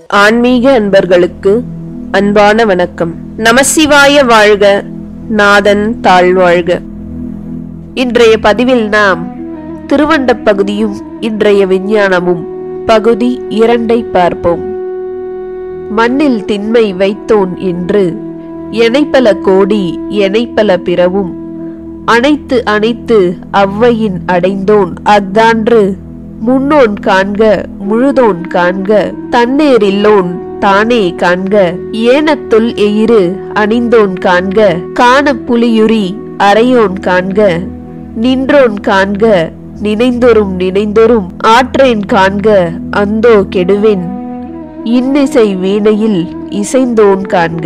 ஆன்மீக அன்பர்களுக்கு அன்பான வணக்கம் நமசிவாய வாழ்க நாதன் தாழ்வாழ்க இன்றைய பதிவில் நாம் திருவண்டப் பகுதியும் இன்றைய விஞ்ஞானமும் பகுதி இரண்டை பார்ப்போம் மண்ணில் திண்மை வைத்தோன் என்று எனைப்பல கோடி எனைப்பல பிறவும் அனைத்து அனைத்து அவ்வையின் அடைந்தோன் அஃதான்று முன்னோன் காண்க முழுதோன் காண்க தன்னேரில்லோன் தானே காண்க ஏனத்துள் எயிறு அணிந்தோன் காண்க காண புலியுரி அறையோன் காண்க நின்றோன் காண்க நினைந்தொரும் நினைந்தொரும் ஆற்றேன் காண்க அந்தோ கெடுவேன் இன்னிசை வீணையில் இசைந்தோன் காண்க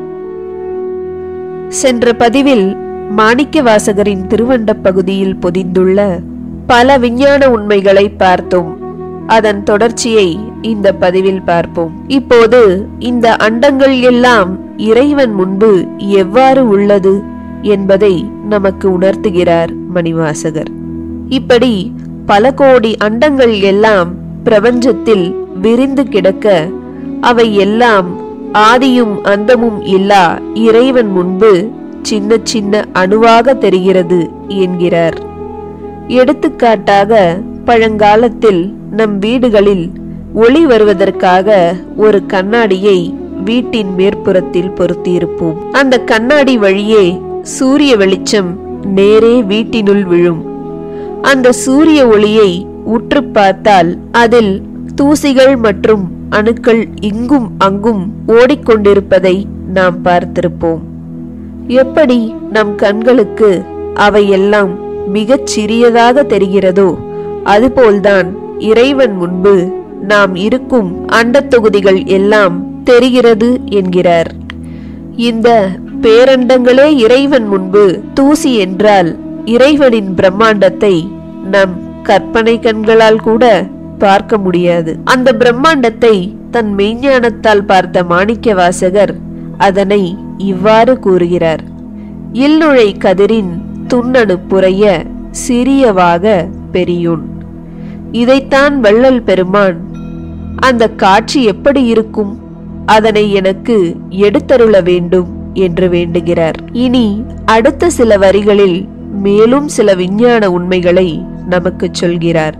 சென்ற பதிவில் மாணிக்க வாசகரின் திருவண்டப் பகுதியில் பொதிந்துள்ள பல விஞ்ஞான உண்மைகளை பார்த்தோம் அதன் தொடர்ச்சியை இந்த பதிவில் பார்ப்போம் இப்போது இந்த அண்டங்கள் எல்லாம் இறைவன் முன்பு எவ்வாறு உள்ளது என்பதை நமக்கு உணர்த்துகிறார் மணிவாசகர் இப்படி பல கோடி அண்டங்கள் எல்லாம் பிரபஞ்சத்தில் விரிந்து கிடக்க அவை எல்லாம் ஆதியும் அந்தமும் இல்லா இறைவன் முன்பு சின்ன சின்ன அணுவாக தெரிகிறது என்கிறார் எடுத்துக்காட்டாக பழங்காலத்தில் நம் வீடுகளில் ஒளி வருவதற்காக ஒரு கண்ணாடியை வீட்டின் மேற்புறத்தில் பொருத்தியிருப்போம் அந்த கண்ணாடி வழியே சூரிய வெளிச்சம் நேரே வீட்டினுள் விழும் அந்த சூரிய ஒளியை உற்று பார்த்தால் அதில் தூசிகள் மற்றும் அணுக்கள் இங்கும் அங்கும் ஓடிக்கொண்டிருப்பதை நாம் பார்த்திருப்போம் எப்படி நம் கண்களுக்கு அவையெல்லாம் மிகச் சிறியதாக தெரிகிறதோ அதுபோல்தான் இறைவன் முன்பு நாம் இருக்கும் அண்டத் தொகுதிகள் எல்லாம் தெரிகிறது என்கிறார் இந்த பேரண்டங்களே இறைவன் முன்பு தூசி என்றால் இறைவனின் பிரம்மாண்டத்தை நம் கற்பனை கண்களால் கூட பார்க்க முடியாது அந்த பிரம்மாண்டத்தை தன் மெய்ஞானத்தால் பார்த்த மாணிக்க வாசகர் அதனை இவ்வாறு கூறுகிறார் இல்லுழை கதிரின் துண்ணணு புரைய சிறியவாக பெரியோன் இதைத்தான் வள்ளல் பெருமான் அந்த காட்சி எப்படி இருக்கும் அதனை எனக்கு எடுத்தருள வேண்டும் என்று வேண்டுகிறார் இனி அடுத்த சில வரிகளில் மேலும் சில விஞ்ஞான உண்மைகளை நமக்கு சொல்கிறார்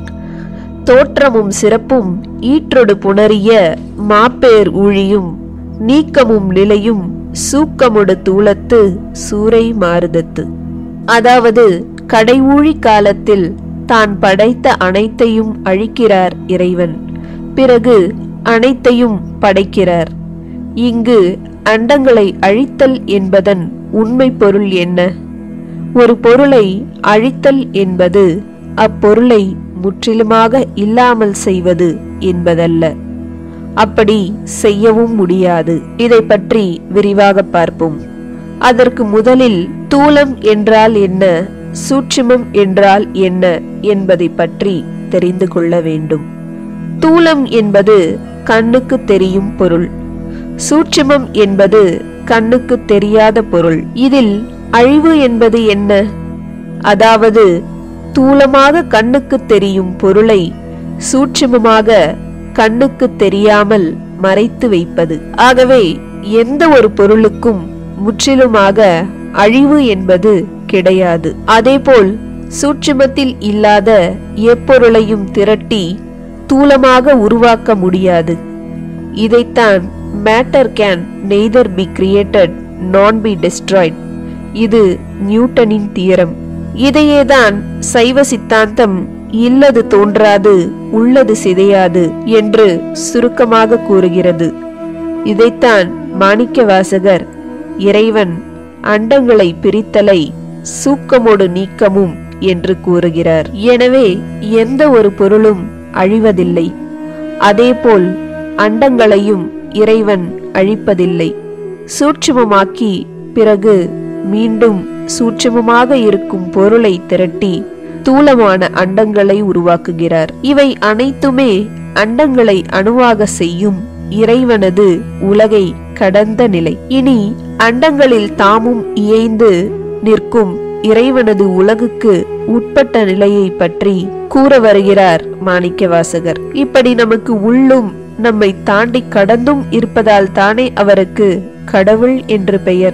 தோற்றமும் சிறப்பும் ஈற்றொடு புணரிய மாப்பேர் ஊழியும் நீக்கமும் நிலையும் சூக்கமுடு தூளத்து சூறை மாறுதத்து அதாவது கடைஊழி காலத்தில் தான் படைத்த அனைத்தையும் அழிக்கிறார் இறைவன் பிறகு அனைத்தையும் படைக்கிறார் இங்கு அண்டங்களை அழித்தல் என்பதன் உண்மை பொருள் என்ன ஒரு பொருளை அழித்தல் என்பது அப்பொருளை முற்றிலுமாக இல்லாமல் செய்வது என்பதல்ல அப்படி செய்யவும் முடியாது இதை பற்றி விரிவாக பார்ப்போம் அதற்கு முதலில் தூலம் என்றால் என்ன சூட்சுமம் என்றால் என்ன என்பதை பற்றி தெரிந்து கொள்ள வேண்டும் தூலம் என்பது கண்ணுக்கு தெரியும் பொருள் சூட்சுமம் என்பது கண்ணுக்கு தெரியாத பொருள் இதில் அழிவு என்பது என்ன அதாவது தூலமாக கண்ணுக்கு தெரியும் பொருளை சூட்சுமமாக கண்ணுக்கு தெரியாமல் மறைத்து வைப்பது ஆகவே எந்த ஒரு பொருளுக்கும் முற்றிலுமாக அழிவு என்பது கிடையாது அதேபோல் சூட்சுமத்தில் இல்லாத எப்பொருளையும் திரட்டி தூலமாக உருவாக்க முடியாது இதைத்தான் matter can neither be created nor be destroyed இது நியூட்டனின் தியரம் இதையேதான் சைவ சித்தாந்தம் இல்லது தோன்றாது உள்ளது சிதையாது என்று சுருக்கமாக கூறுகிறது இதைத்தான் மாணிக்க வாசகர் இறைவன் அண்டங்களை பிரித்தலை சூக்கமோடு நீக்கமும் என்று கூறுகிறார் எனவே எந்த ஒரு பொருளும் அழிவதில்லை அதேபோல் அண்டங்களையும் இறைவன் அழிப்பதில்லை சூட்சுமமாக்கி பிறகு மீண்டும் சூட்சுமமாக இருக்கும் பொருளை திரட்டி தூலமான அண்டங்களை உருவாக்குகிறார் இவை அனைத்துமே அண்டங்களை அணுவாக செய்யும் இறைவனது உலகை கடந்த நிலை இனி அண்டங்களில் தாமும் இயைந்து நிற்கும் இறைவனது உலகுக்கு உட்பட்ட நிலையை பற்றி கூற வருகிறார் மாணிக்க வாசகர் இப்படி நமக்கு உள்ளும் நம்மை தாண்டி கடந்தும் இருப்பதால் தானே அவருக்கு கடவுள் என்று பெயர்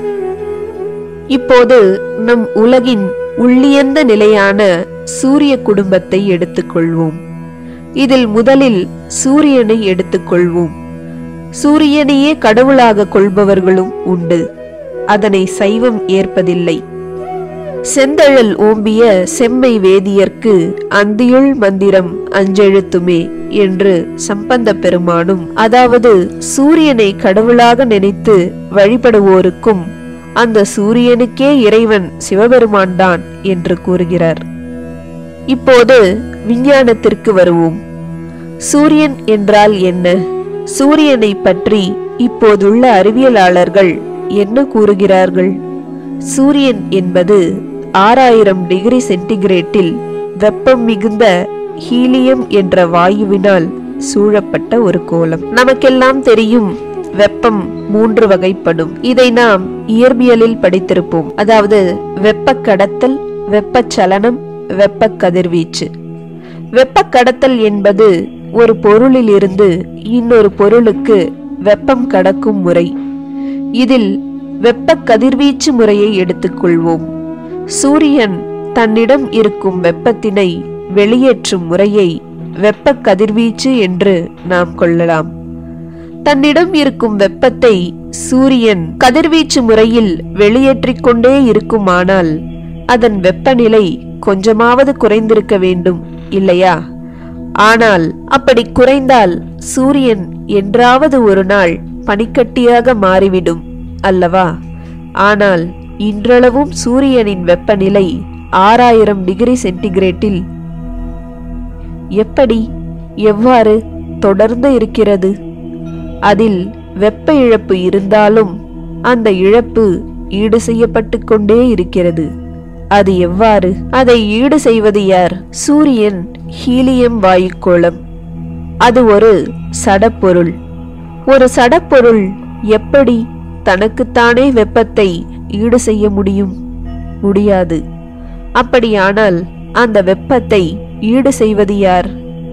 இப்போது நம் உலகின் உள்ளியந்த நிலையான சூரிய குடும்பத்தை எடுத்துக்கொள்வோம் இதில் முதலில் சூரியனை எடுத்துக்கொள்வோம் சூரியனையே கடவுளாக கொள்பவர்களும் உண்டு அதனை சைவம் ஏற்பதில்லை செந்தழல் ஓம்பிய செம்மை வேதியர்க்கு அந்தியுள் மந்திரம் அஞ்செழுத்துமே என்று சம்பந்த பெருமானும் அதாவது சூரியனை கடவுளாக நினைத்து வழிபடுவோருக்கும் அந்த சூரியனுக்கே இறைவன் சிவபெருமான்தான் என்று கூறுகிறார் இப்போது விஞ்ஞானத்திற்கு வருவோம் சூரியன் என்றால் என்ன சூரியனை பற்றி இப்போதுள்ள அறிவியலாளர்கள் என்ன கூறுகிறார்கள் சூரியன் என்பது ஆறாயிரம் டிகிரி சென்டிகிரேட்டில் வெப்பம் மிகுந்த ஹீலியம் என்ற வாயுவினால் சூழப்பட்ட ஒரு கோலம் நமக்கெல்லாம் தெரியும் வெப்பம் மூன்று வகைப்படும் இதை நாம் இயற்பியலில் படித்திருப்போம் அதாவது வெப்ப கடத்தல் வெப்பச்சலனம் வெப்ப கதிர்வீச்சு வெப்ப கடத்தல் என்பது ஒரு பொருளில் இருந்து இன்னொரு பொருளுக்கு வெப்பம் கடக்கும் முறை இதில் வெப்ப கதிர்வீச்சு முறையை எடுத்துக்கொள்வோம் சூரியன் தன்னிடம் இருக்கும் வெப்பத்தினை வெளியேற்றும் முறையை வெப்ப கதிர்வீச்சு என்று நாம் கொள்ளலாம் தன்னிடம் இருக்கும் வெப்பத்தை சூரியன் கதிர்வீச்சு முறையில் வெளியேற்றிக் கொண்டே இருக்குமானால் அதன் வெப்பநிலை கொஞ்சமாவது குறைந்திருக்க வேண்டும் இல்லையா ஆனால் அப்படி குறைந்தால் சூரியன் என்றாவது ஒரு நாள் பனிக்கட்டியாக மாறிவிடும் அல்லவா ஆனால் இன்றளவும் சூரியனின் வெப்பநிலை ஆறாயிரம் டிகிரி சென்டிகிரேட்டில் எப்படி எவ்வாறு தொடர்ந்து இருக்கிறது அதில் வெப்ப இழப்பு இருந்தாலும் அந்த இழப்பு ஈடு செய்யப்பட்டு கொண்டே இருக்கிறது அது எவ்வாறு அதை ஈடு செய்வது யார் சூரியன் ஹீலியம் வாயுக்கோளம் அது ஒரு சடப்பொருள் ஒரு சடப்பொருள் எப்படி தனக்குத்தானே வெப்பத்தை ஈடு செய்ய முடியும் முடியாது அப்படியானால் அந்த வெப்பத்தை ஈடு செய்வது யார்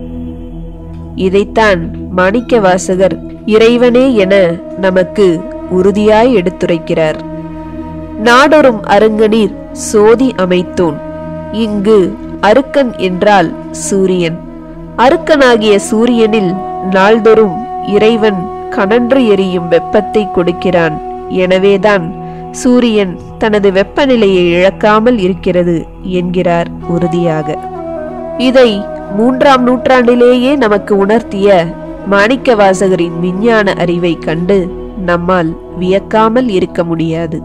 இதைத்தான் மாணிக்க வாசகர் இறைவனே என நமக்கு உறுதியாய் எடுத்துரைக்கிறார் நாடொரும் அருங்கநீர் சோதி அமைத்தோன் இங்கு அருக்கன் என்றால் சூரியன் அருக்கனாகிய சூரியனில் நாள்தோறும் இறைவன் கனன்று எரியும் வெப்பத்தை கொடுக்கிறான் எனவேதான் சூரியன் தனது வெப்பநிலையை இழக்காமல் இருக்கிறது என்கிறார் உறுதியாக இதை மூன்றாம் நூற்றாண்டிலேயே நமக்கு உணர்த்திய மாணிக்க வாசகரின் விஞ்ஞான அறிவை கண்டு நம்மால் வியக்காமல் இருக்க முடியாது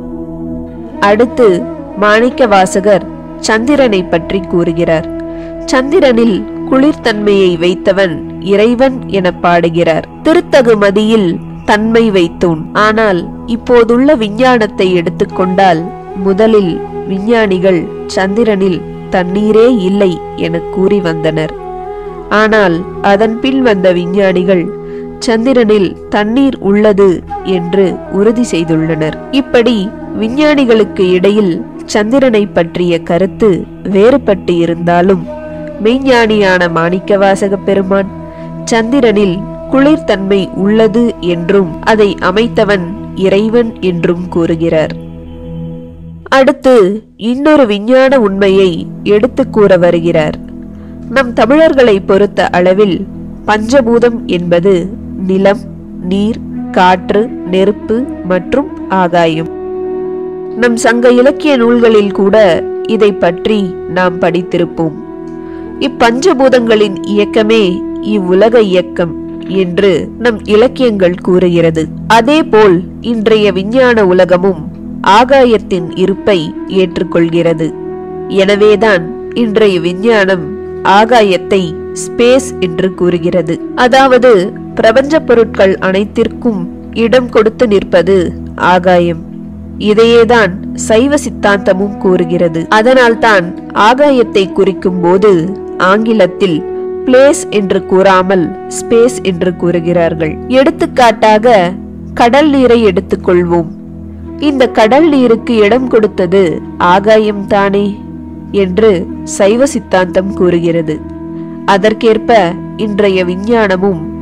அடுத்து மாணிக்க வாசகர் சந்திரனை பற்றி கூறுகிறார் சந்திரனில் குளிர்தன்மையை வைத்தவன் இறைவன் என பாடுகிறார் திருத்தகு மதியில் தன்மை வைத்தோன் ஆனால் இப்போதுள்ள விஞ்ஞானத்தை எடுத்துக்கொண்டால் முதலில் விஞ்ஞானிகள் சந்திரனில் தண்ணீரே இல்லை என கூறி வந்தனர் ஆனால் அதன் பின் வந்த விஞ்ஞானிகள் சந்திரனில் தண்ணீர் உள்ளது என்று உறுதி செய்துள்ளனர் இப்படி விஞ்ஞானிகளுக்கு இடையில் சந்திரனை பற்றிய கருத்து வேறுபட்டு இருந்தாலும் மெய்ஞானியான மாணிக்கவாசக பெருமான் சந்திரனில் குளிர்தன்மை உள்ளது என்றும் அதை அமைத்தவன் இறைவன் என்றும் கூறுகிறார் அடுத்து இன்னொரு விஞ்ஞான உண்மையை எடுத்து கூற வருகிறார் நம் தமிழர்களை பொறுத்த அளவில் பஞ்சபூதம் என்பது நிலம் நீர் காற்று நெருப்பு மற்றும் ஆகாயம் நம் சங்க இலக்கிய நூல்களில் கூட இதை பற்றி நாம் படித்திருப்போம் இப்பஞ்சபூதங்களின் இயக்கமே இவ்வுலக இயக்கம் என்று நம் இலக்கியங்கள் கூறுகிறது அதேபோல் இன்றைய விஞ்ஞான உலகமும் ஆகாயத்தின் இருப்பை ஏற்றுக்கொள்கிறது எனவேதான் இன்றைய விஞ்ஞானம் ஆகாயத்தை ஸ்பேஸ் என்று கூறுகிறது அதாவது பிரபஞ்ச பொருட்கள் அனைத்திற்கும் இடம் கொடுத்து நிற்பது ஆகாயம் இதையேதான் சைவ சித்தாந்தமும் கூறுகிறது அதனால்தான் ஆகாயத்தை குறிக்கும் போது ஆங்கிலத்தில் பிளேஸ் என்று கூறாமல் ஸ்பேஸ் என்று கூறுகிறார்கள் எடுத்துக்காட்டாக கடல் நீரை எடுத்துக்கொள்வோம் இந்த கடல் நீருக்கு இடம் கொடுத்தது ஆகாயம் தானே என்று சைவ சித்தாந்தம் கூறுகிறது அதற்கேற்ப இன்றைய விஞ்ஞானமும்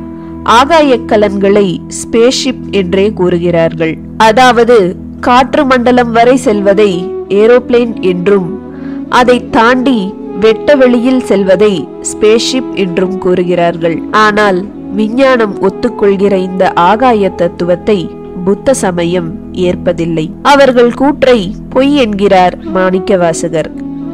ஆகாயக் கலன்களை ஸ்பேஸ்ஷிப் என்றே கூறுகிறார்கள் அதாவது காற்று மண்டலம் வரை செல்வதை ஏரோப்ளேன் என்றும் அதை தாண்டி வெட்ட வெளியில் செல்வதை ஸ்பேஸ்ஷிப் என்றும் கூறுகிறார்கள் ஆனால் விஞ்ஞானம் ஒத்துக்கொள்கிற இந்த ஆகாய தத்துவத்தை புத்த சமயம் ஏற்பதில்லை அவர்கள் கூற்றை பொய் என்கிறார் மாணிக்கவாசகர்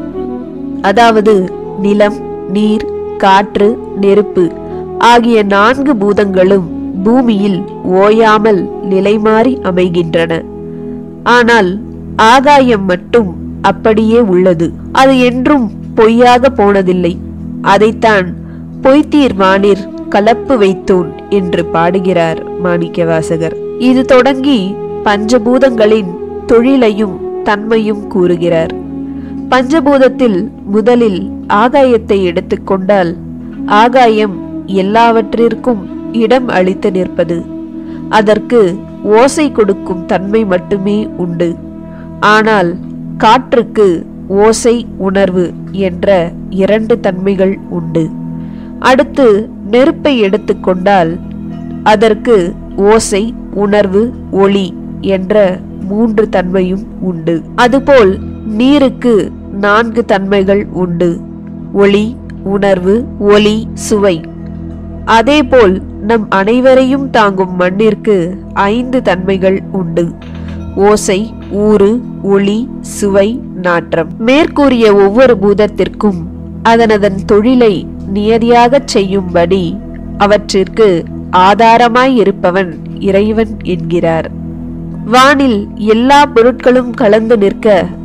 அதாவது நிலம் நீர் காற்று நெருப்பு ஆகிய நான்கு பூதங்களும் பூமியில் ஓயாமல் நிலைமாறி அமைகின்றன ஆனால் ஆகாயம் மட்டும் அப்படியே உள்ளது அது என்றும் பொய்யாக போனதில்லை அதைத்தான் பொய்த்தீர் வானிற் கலப்பு வைத்தோன் என்று பாடுகிறார் மாணிக்கவாசகர் இது தொடங்கி பஞ்சபூதங்களின் தொழிலையும் தன்மையும் கூறுகிறார் பஞ்சபூதத்தில் முதலில் ஆகாயத்தை எடுத்துக்கொண்டால் ஆகாயம் எல்லாவற்றிற்கும் இடம் அளித்து நிற்பது அதற்கு ஓசை கொடுக்கும் தன்மை மட்டுமே உண்டு ஆனால் காற்றுக்கு ஓசை உணர்வு என்ற இரண்டு தன்மைகள் உண்டு அடுத்து நெருப்பை எடுத்துக்கொண்டால் அதற்கு ஓசை உணர்வு ஒளி என்ற மூன்று தன்மையும் உண்டு அதுபோல் நீருக்கு நான்கு தன்மைகள் உண்டு ஒளி உணர்வு ஒலி சுவை அதேபோல் நம் அனைவரையும் தாங்கும் மண்ணிற்கு ஐந்து தன்மைகள் உண்டு ஓசை ஊறு ஒளி சுவை நாற்றம் மேற்கூறிய ஒவ்வொரு பூதத்திற்கும் அதனதன் தொழிலை நியதியாகச் செய்யும்படி அவற்றிற்கு ஆதாரமாய் இருப்பவன் இறைவன் என்கிறார் வானில் எல்லா பொருட்களும் கலந்து நிற்க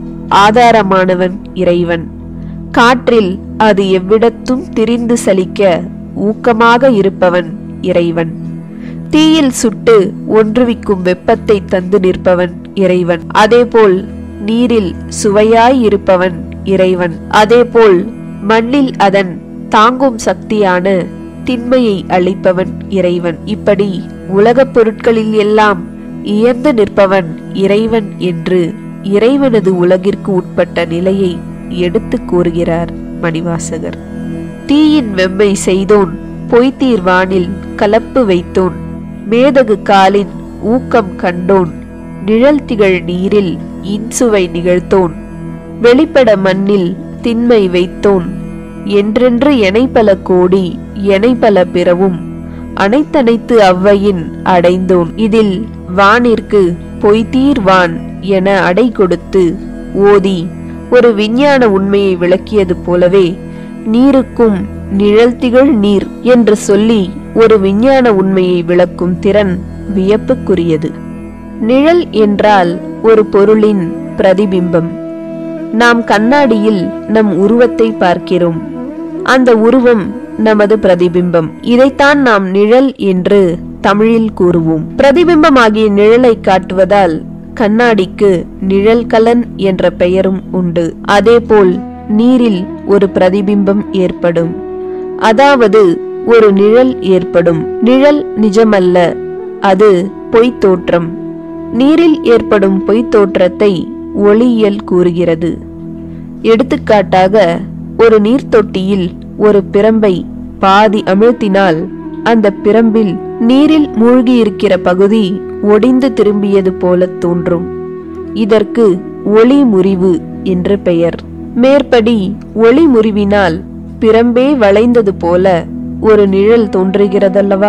ஆதாரமானவன் இறைவன் காற்றில் அது எவ்விடத்தும் திரிந்து சலிக்க ஊக்கமாக இருப்பவன் இறைவன் தீயில் சுட்டு ஒன்றுவிக்கும் வெப்பத்தை தந்து நிற்பவன் இறைவன் அதேபோல் நீரில் சுவையாய் இருப்பவன் இறைவன் அதேபோல் மண்ணில் அதன் தாங்கும் சக்தியான திண்மையை அளிப்பவன் இறைவன் இப்படி உலகப் பொருட்களில் எல்லாம் இயந்து நிற்பவன் இறைவன் என்று இறைவனது உலகிற்கு உட்பட்ட நிலையை எடுத்துக் கூறுகிறார் மணிவாசகர் தீயின் வெம்மை செய்தோன் பொய்த்தீர் வானில் கலப்பு வைத்தோன் மேதகு காலின் ஊக்கம் கண்டோன் நிழல் திகழ் நீரில் இன்சுவை நிகழ்த்தோன் வெளிப்பட மண்ணில் திண்மை வைத்தோன் என்றென்று எனைப்பல கோடி எனைப்பல பிறவும் அனைத்தனைத்து அவ்வையின் அடைந்தோன் இதில் வானிற்கு பொய்தீர் வான் என அடை கொடுத்து ஓதி ஒரு விஞ்ஞான உண்மையை விளக்கியது போலவே நீருக்கும் நிழல்திகழ் நீர் என்று சொல்லி ஒரு விஞ்ஞான உண்மையை விளக்கும் திறன் வியப்புக்குரியது நிழல் என்றால் ஒரு பொருளின் பிரதிபிம்பம் நாம் கண்ணாடியில் நம் உருவத்தை பார்க்கிறோம் அந்த உருவம் நமது பிரதிபிம்பம் இதைத்தான் நாம் நிழல் என்று தமிழில் கூறுவோம் பிரதிபிம்பமாகிய நிழலை காட்டுவதால் கண்ணாடிக்கு நிழல் கலன் என்ற பெயரும் உண்டு அதேபோல் நீரில் ஒரு பிரதிபிம்பம் ஏற்படும் அதாவது ஒரு நிழல் ஏற்படும் நிழல் நிஜமல்ல அது பொய்த் தோற்றம் நீரில் ஏற்படும் பொய்த் தோற்றத்தை ஒளியியல் கூறுகிறது எடுத்துக்காட்டாக ஒரு நீர்த்தொட்டியில் ஒரு பிரம்பை பாதி அமிழ்த்தினால் அந்த பிரம்பில் நீரில் மூழ்கியிருக்கிற பகுதி ஒடிந்து திரும்பியது போல தோன்றும் இதற்கு ஒளி முறிவு என்று பெயர் மேற்படி ஒளி முறிவினால் பிரம்பே வளைந்தது போல ஒரு நிழல் தோன்றுகிறதல்லவா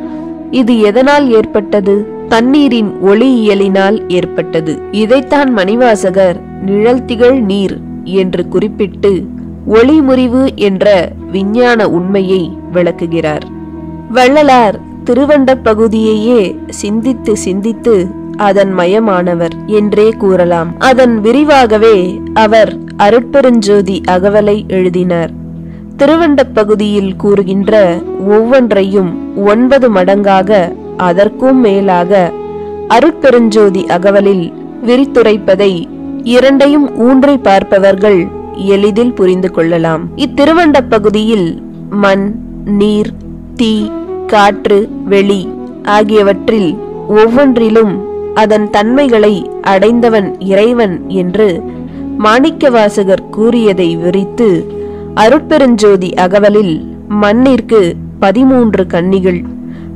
இது எதனால் ஏற்பட்டது தண்ணீரின் ஒளியியலினால் ஏற்பட்டது இதைத்தான் மணிவாசகர் நிழல் திகழ் நீர் என்று குறிப்பிட்டு ஒளிமுறிவு என்ற விஞ்ஞான உண்மையை விளக்குகிறார் வள்ளலார் திருவண்ட பகுதியையே சிந்தித்து சிந்தித்து அதன் மயமானவர் என்றே கூறலாம் அதன் விரிவாகவே அவர் அருட்பெருஞ்சோதி அகவலை எழுதினார் திருவண்டப் பகுதியில் கூறுகின்ற ஒவ்வொன்றையும் ஒன்பது மடங்காக அதற்கும் மேலாக அருட்பெருஞ்சோதி அகவலில் விரித்துரைப்பதை இரண்டையும் ஊன்றி பார்ப்பவர்கள் எளிதில் புரிந்து கொள்ளலாம் இத்திருவண்டப் பகுதியில் மண் நீர் தீ காற்று வெளி ஆகியவற்றில் ஒவ்வொன்றிலும் அதன் தன்மைகளை அடைந்தவன் இறைவன் என்று மாணிக்கவாசகர் கூறியதை விரித்து அருட்பெருஞ்சோதி அகவலில் மண்ணிற்கு பதிமூன்று கன்னிகள்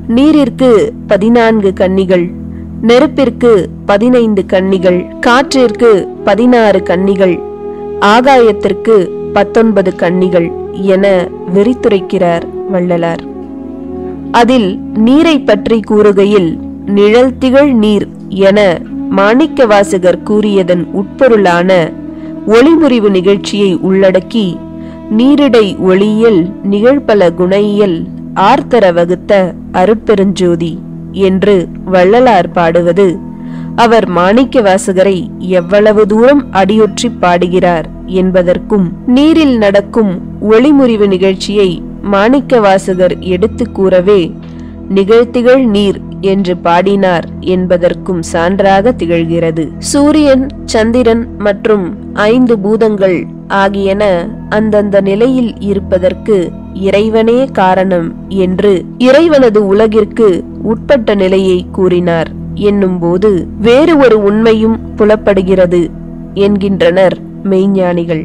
நீரிற்கு பதினான்கு கன்னிகள் நெருப்பிற்கு பதினைந்து கன்னிகள் காற்றிற்கு பதினாறு கன்னிகள் ஆகாயத்திற்கு பத்தொன்பது கன்னிகள் என விரித்துரைக்கிறார் வள்ளலார் அதில் நீரை பற்றி கூறுகையில் நிழல் திகழ் நீர் என மாணிக்கவாசகர் கூறியதன் உட்பொருளான ஒளிமுறிவு நிகழ்ச்சியை உள்ளடக்கி நீரிடை ஒளியியல் நிகழ்பல குணையியல் ஆர்த்தர வகுத்த அருட்பெருஞ்சோதி என்று வள்ளலார் பாடுவது அவர் மாணிக்கவாசகரை எவ்வளவு தூரம் அடியொற்றி பாடுகிறார் என்பதற்கும் நீரில் நடக்கும் ஒளிமுறிவு நிகழ்ச்சியை மாணிக்கவாசகர் எடுத்து கூறவே நிகழ்த்திகழ் நீர் என்று பாடினார் என்பதற்கும் சான்றாக திகழ்கிறது சூரியன் சந்திரன் மற்றும் ஐந்து பூதங்கள் ஆகியன அந்தந்த நிலையில் இருப்பதற்கு இறைவனே காரணம் என்று இறைவனது உலகிற்கு உட்பட்ட நிலையை கூறினார் என்னும்போது வேறு ஒரு உண்மையும் புலப்படுகிறது என்கின்றனர் மெய்ஞானிகள்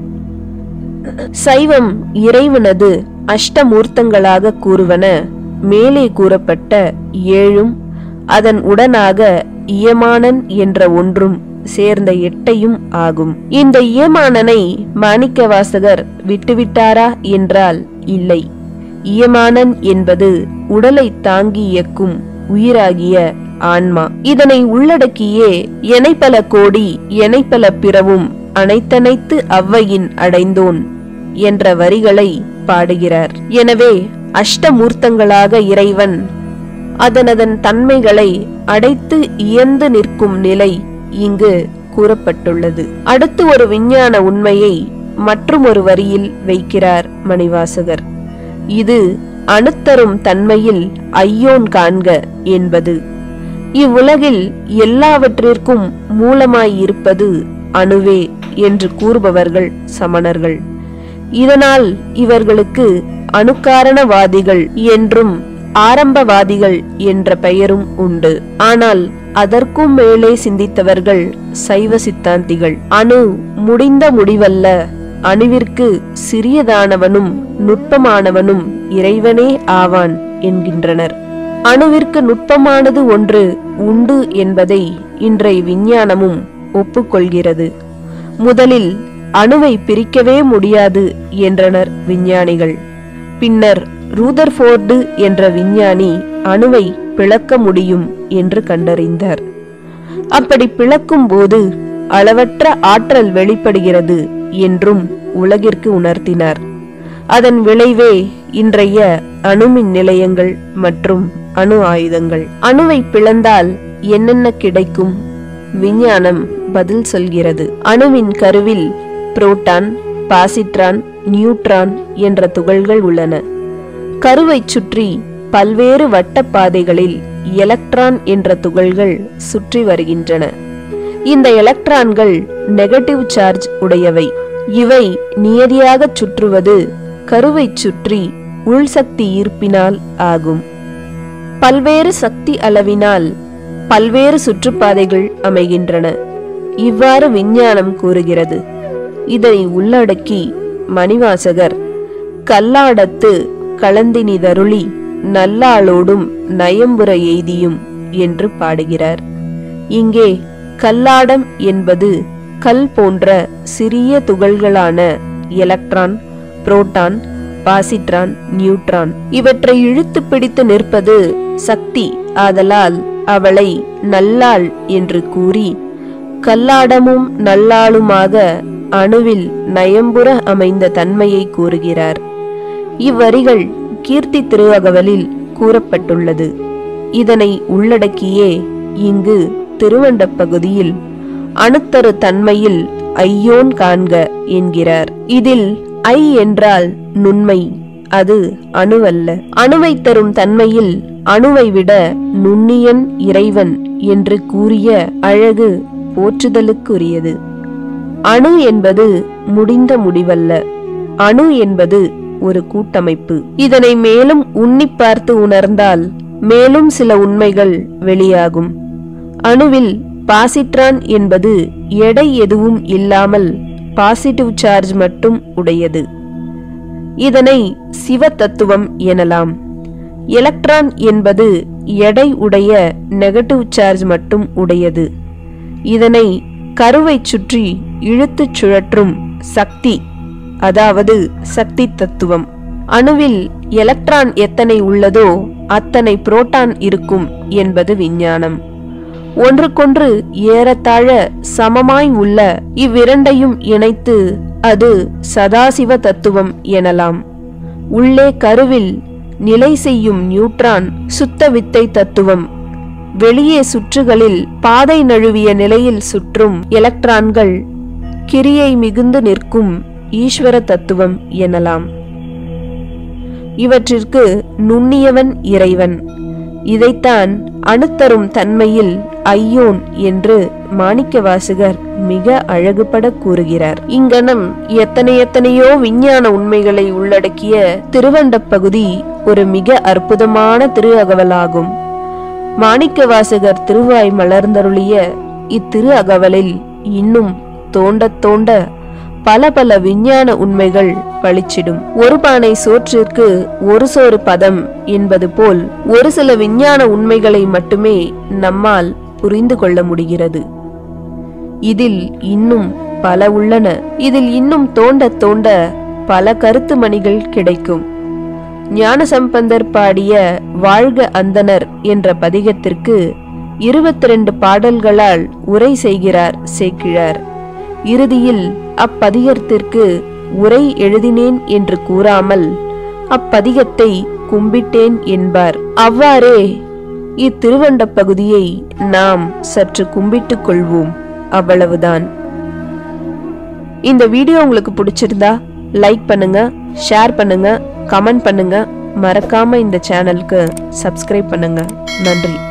சைவம் இறைவனது அஷ்டமூர்த்தங்களாக கூறுவன மேலே கூறப்பட்ட ஏழும் அதன் உடனாக இயமானன் என்ற ஒன்றும் சேர்ந்த எட்டையும் ஆகும் இந்த இயமானனை மாணிக்கவாசகர் விட்டுவிட்டாரா என்றால் இல்லை இயமானன் என்பது உடலை தாங்கி இயக்கும் உயிராகிய ஆன்மா இதனை உள்ளடக்கியே எனைப்பல கோடி எனைப்பல பிறவும் அனைத்தனைத்து அவ்வையின் அடைந்தோன் என்ற வரிகளை பாடுகிறார் எனவே அஷ்டமூர்த்தங்களாக இறைவன் அதனதன் தன்மைகளை அடைத்து இயந்து நிற்கும் நிலை இங்கு கூறப்பட்டுள்ளது அடுத்து ஒரு விஞ்ஞான உண்மையை மற்றும் ஒரு வரியில் வைக்கிறார் மணிவாசகர் இது அணுத்தரும் தன்மையில் ஐயோன் காண்க என்பது இவ்வுலகில் எல்லாவற்றிற்கும் மூலமாய் இருப்பது அணுவே என்று கூறுபவர்கள் சமணர்கள் இதனால் இவர்களுக்கு அணுக்காரணவாதிகள் என்றும் ஆரம்பவாதிகள் என்ற பெயரும் உண்டு ஆனால் அதற்கும் மேலே சிந்தித்தவர்கள் சைவ சித்தாந்திகள் அணு முடிந்த முடிவல்ல அணுவிற்கு சிறியதானவனும் நுட்பமானவனும் இறைவனே ஆவான் என்கின்றனர் அணுவிற்கு நுட்பமானது ஒன்று உண்டு என்பதை இன்றைய விஞ்ஞானமும் ஒப்புக்கொள்கிறது முதலில் அணுவை பிரிக்கவே முடியாது என்றனர் விஞ்ஞானிகள் பின்னர் ரூதர்ஃபோர்டு என்ற விஞ்ஞானி அணுவை பிளக்க முடியும் என்று கண்டறிந்தார் அப்படி பிளக்கும் போது அளவற்ற ஆற்றல் வெளிப்படுகிறது என்றும் உலகிற்கு உணர்த்தினார் அதன் விளைவே இன்றைய அணுமின் நிலையங்கள் மற்றும் அணு ஆயுதங்கள் அணுவை பிளந்தால் என்னென்ன கிடைக்கும் விஞ்ஞானம் பதில் சொல்கிறது அணுவின் கருவில் புரோட்டான் பாசிட்ரான் நியூட்ரான் என்ற துகள்கள் உள்ளன கருவைச் சுற்றி பல்வேறு வட்டப்பாதைகளில் எலக்ட்ரான் என்ற துகள்கள் சுற்றி வருகின்றன இந்த எலக்ட்ரான்கள் நெகட்டிவ் சார்ஜ் உடையவை இவை நியதியாகச் சுற்றுவது கருவைச் சுற்றி உள்சக்தி ஈர்ப்பினால் ஆகும் பல்வேறு சக்தி அளவினால் பல்வேறு சுற்றுப்பாதைகள் அமைகின்றன இவ்வாறு விஞ்ஞானம் கூறுகிறது இதை உள்ளடக்கி மணிவாசகர் கல்லாடத்து களந்தினிதருளி நல்லாளோடும் நயம்புற எய்தியும் என்று பாடுகிறார் இங்கே கல்லாடம் என்பது கல் போன்ற சிறிய துகள்களான எலக்ட்ரான் புரோட்டான் பாசிட்ரான் நியூட்ரான் இவற்றை இழுத்து பிடித்து நிற்பது சக்தி ஆதலால் அவளை நல்லாள் என்று கூறி கல்லாடமும் நல்லாளுமாக அணுவில் நயம்புற அமைந்த தன்மையை கூறுகிறார் இவ்வரிகள் கீர்த்தி திருவகவலில் கூறப்பட்டுள்ளது இதனை உள்ளடக்கியே இங்கு திருவண்டப் பகுதியில் அணுத்தரு தன்மையில் ஐயோன் காண்க என்கிறார் இதில் ஐ என்றால் நுண்மை அது அணுவல்ல அணுவை தரும் தன்மையில் அணுவை விட நுண்ணியன் இறைவன் என்று கூறிய அழகு போற்றுதலுக்குரியது அணு என்பது முடிந்த முடிவல்ல அணு என்பது ஒரு கூட்டமைப்பு இதனை மேலும் உன்னிப் பார்த்து உணர்ந்தால் மேலும் சில உண்மைகள் வெளியாகும் அணுவில் பாசிட்ரான் என்பது எடை எதுவும் இல்லாமல் பாசிட்டிவ் சார்ஜ் மட்டும் உடையது இதனை சிவ தத்துவம் எனலாம் எலக்ட்ரான் என்பது எடை உடைய நெகட்டிவ் சார்ஜ் மட்டும் உடையது இதனை கருவை சுற்றி இழுத்துச் சுழற்றும் சக்தி அதாவது சக்தி தத்துவம் அணுவில் எலக்ட்ரான் எத்தனை உள்ளதோ அத்தனை புரோட்டான் இருக்கும் என்பது விஞ்ஞானம் ஒன்றுக்கொன்று ஏறத்தாழ சமமாய் உள்ள இவ்விரண்டையும் இணைத்து அது சதாசிவ தத்துவம் எனலாம் உள்ளே கருவில் நிலை செய்யும் நியூட்ரான் சுத்த வித்தை தத்துவம் வெளியே சுற்றுகளில் பாதை நழுவிய நிலையில் சுற்றும் எலக்ட்ரான்கள் கிரியை மிகுந்து நிற்கும் ஈஸ்வர தத்துவம் எனலாம் இவற்றிற்கு நுண்ணியவன் இறைவன் இதைத்தான் அணுத்தரும் தன்மையில் ஐயோன் என்று மாணிக்கவாசகர் மிக அழகுபட கூறுகிறார் இங்கனம் எத்தனை எத்தனையோ விஞ்ஞான உண்மைகளை உள்ளடக்கிய திருவண்டப் பகுதி ஒரு மிக அற்புதமான திரு அகவலாகும் மாணிக்கவாசகர் திருவாய் மலர்ந்தருளிய இத்திரு அகவலில் இன்னும் தோண்டத் தோண்ட பல பல விஞ்ஞான உண்மைகள் பளிச்சிடும் ஒரு பானை சோற்றிற்கு ஒரு சோறு பதம் என்பது போல் ஒரு சில விஞ்ஞான உண்மைகளை மட்டுமே நம்மால் புரிந்து கொள்ள முடிகிறது இதில் இன்னும் பல உள்ளன இதில் இன்னும் தோண்ட தோண்ட பல கருத்து மணிகள் கிடைக்கும் ஞானசம்பந்தர் பாடிய வாழ்க அந்தனர் என்ற பதிகத்திற்கு இருபத்தி ரெண்டு பாடல்களால் உரை செய்கிறார் சேக்கிழார் இறுதியில் அப்பதிகத்திற்கு உரை எழுதினேன் என்று கூறாமல் அப்பதிகத்தை கும்பிட்டேன் என்பார் அவ்வாறே இத்திருவண்டப் பகுதியை நாம் சற்று கும்பிட்டுக் கொள்வோம் அவ்வளவுதான் இந்த வீடியோ உங்களுக்கு பிடிச்சிருந்தா லைக் பண்ணுங்க ஷேர் பண்ணுங்க கமெண்ட் பண்ணுங்க மறக்காம இந்த சேனலுக்கு சப்ஸ்கிரைப் பண்ணுங்க நன்றி